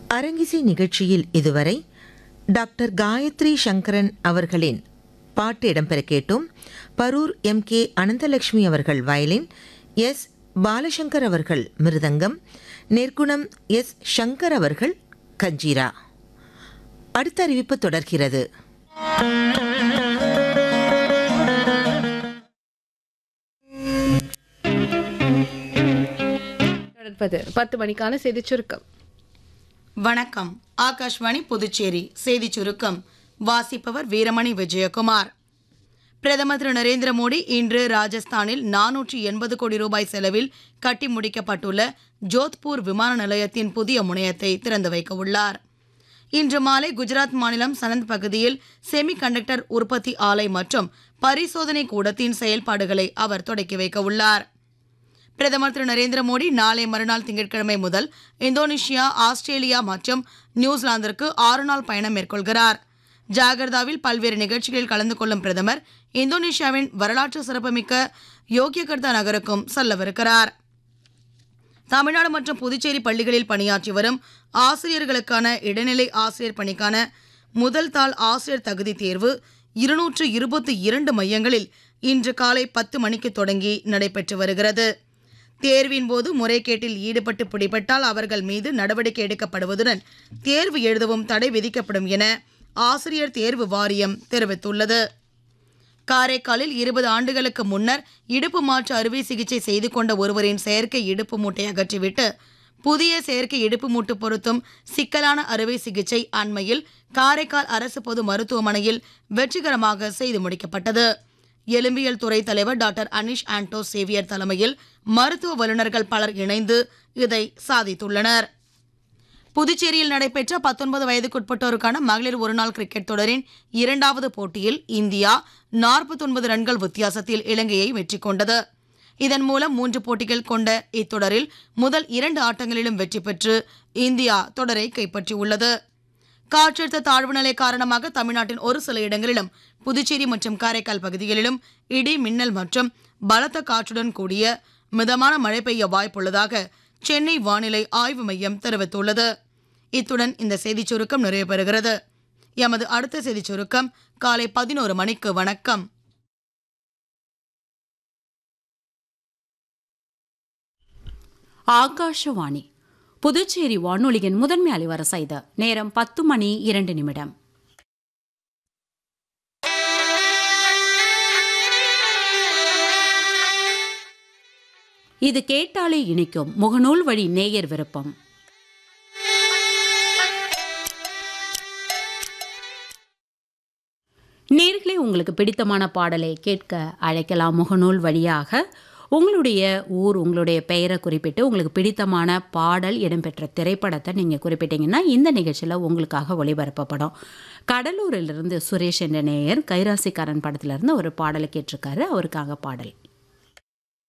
அரங்கிசை நிகழ்ச்சியில் இதுவரை டாக்டர் காயத்ரி சங்கரன் அவர்களின் பாட்டு இடம்பெற கேட்டோம் பரூர் எம் கே அனந்தலட்சுமி அவர்கள் வயலின் எஸ் பாலசங்கர் அவர்கள் மிருதங்கம் நெற்குணம் எஸ் சங்கர் அவர்கள் கஞ்சிரா அடுத்த அறிவிப்பு தொடர்கிறது நடப்பது பத்து மணிக்கான செய்திச் சுருக்கம் வணக்கம் ஆகாஷ்வாணி புதுச்சேரி செய்திச் சுருக்கம் வாசிப்பவர் வீரமணி விஜயகுமார் பிரதமர் திரு நரேந்திர மோடி இன்று ராஜஸ்தானில் நானூற்றி எண்பது கோடி ரூபாய் செலவில் கட்டி முடிக்கப்பட்டுள்ள ஜோத்பூர் விமான நிலையத்தின் புதிய முனையத்தை திறந்து வைக்க உள்ளார் இன்று மாலை குஜராத் மாநிலம் சனந்த் பகுதியில் செமி கண்டக்டர் உற்பத்தி ஆலை மற்றும் பரிசோதனை கூடத்தின் செயல்பாடுகளை அவர் தொடக்கி வைக்க உள்ளார் பிரதமர் திரு நரேந்திர மோடி நாளை மறுநாள் திங்கட்கிழமை முதல் இந்தோனேஷியா ஆஸ்திரேலியா மற்றும் நியூசிலாந்திற்கு ஆறு நாள் பயணம் மேற்கொள்கிறார் ஜாகர்தாவில் பல்வேறு நிகழ்ச்சிகளில் கலந்து கொள்ளும் பிரதமர் இந்தோனேஷியாவின் வரலாற்று சிறப்புமிக்க யோக்கியகர்த்தா நகருக்கும் செல்லவிருக்கிறார் தமிழ்நாடு மற்றும் புதுச்சேரி பள்ளிகளில் பணியாற்றி வரும் ஆசிரியர்களுக்கான இடைநிலை ஆசிரியர் பணிக்கான முதல் தாள் ஆசிரியர் தகுதி தேர்வு இருநூற்று இருபத்தி இரண்டு மையங்களில் இன்று காலை பத்து மணிக்கு தொடங்கி நடைபெற்று வருகிறது தேர்வின் போது முறைகேட்டில் ஈடுபட்டு பிடிபட்டால் அவர்கள் மீது நடவடிக்கை எடுக்கப்படுவதுடன் தேர்வு எழுதவும் தடை விதிக்கப்படும் என ஆசிரியர் தேர்வு வாரியம் தெரிவித்துள்ளது காரைக்காலில் இருபது ஆண்டுகளுக்கு முன்னர் இடுப்பு மாற்று அறுவை சிகிச்சை செய்து கொண்ட ஒருவரின் செயற்கை இடுப்பு மூட்டை அகற்றிவிட்டு புதிய செயற்கை இடுப்பு மூட்டு பொருத்தும் சிக்கலான அறுவை சிகிச்சை அண்மையில் காரைக்கால் அரசு பொது மருத்துவமனையில் வெற்றிகரமாக செய்து முடிக்கப்பட்டது எலும்பியல் துறை தலைவர் டாக்டர் அனிஷ் ஆண்டோ சேவியர் தலைமையில் மருத்துவ வல்லுநர்கள் பலர் இணைந்து இதை சாதித்துள்ளனர் புதுச்சேரியில் நடைபெற்ற பத்தொன்பது வயதுக்குட்பட்டோருக்கான மகளிர் ஒருநாள் கிரிக்கெட் தொடரின் இரண்டாவது போட்டியில் இந்தியா நாற்பத்தொன்பது ரன்கள் வித்தியாசத்தில் இலங்கையை வெற்றி கொண்டது இதன் மூலம் மூன்று போட்டிகள் கொண்ட இத்தொடரில் முதல் இரண்டு ஆட்டங்களிலும் வெற்றி பெற்று இந்தியா தொடரை கைப்பற்றியுள்ளது காற்றழுத்த தாழ்வு நிலை காரணமாக தமிழ்நாட்டின் ஒரு சில இடங்களிலும் புதுச்சேரி மற்றும் காரைக்கால் பகுதிகளிலும் இடி மின்னல் மற்றும் பலத்த காற்றுடன் கூடிய மிதமான மழை பெய்ய வாய்ப்புள்ளதாக சென்னை வானிலை ஆய்வு மையம் தெரிவித்துள்ளது இத்துடன் இந்த செய்திச் சுருக்கம் நிறைவு பெறுகிறது எமது அடுத்த செய்திச் சுருக்கம் காலை பதினோரு மணிக்கு வணக்கம் ஆகாஷவாணி புதுச்சேரி வானொலியின் முதன்மை அலைவரிசை இது நேரம் பத்து மணி இரண்டு நிமிடம் இது கேட்டாலே இனிக்கும் முகநூல் வழி நேயர் விருப்பம் நேர்களே உங்களுக்கு பிடித்தமான பாடலை கேட்க அழைக்கலாம் முகநூல் வழியாக உங்களுடைய ஊர் உங்களுடைய பெயரை குறிப்பிட்டு உங்களுக்கு பிடித்தமான பாடல் இடம்பெற்ற திரைப்படத்தை நீங்கள் குறிப்பிட்டீங்கன்னா இந்த நிகழ்ச்சியில் உங்களுக்காக ஒளிபரப்பப்படும் கடலூரிலிருந்து சுரேஷ் என்ற நேயர் கைராசிக்காரன் படத்திலிருந்து ஒரு பாடலை கேட்டிருக்காரு அவருக்காக பாடல்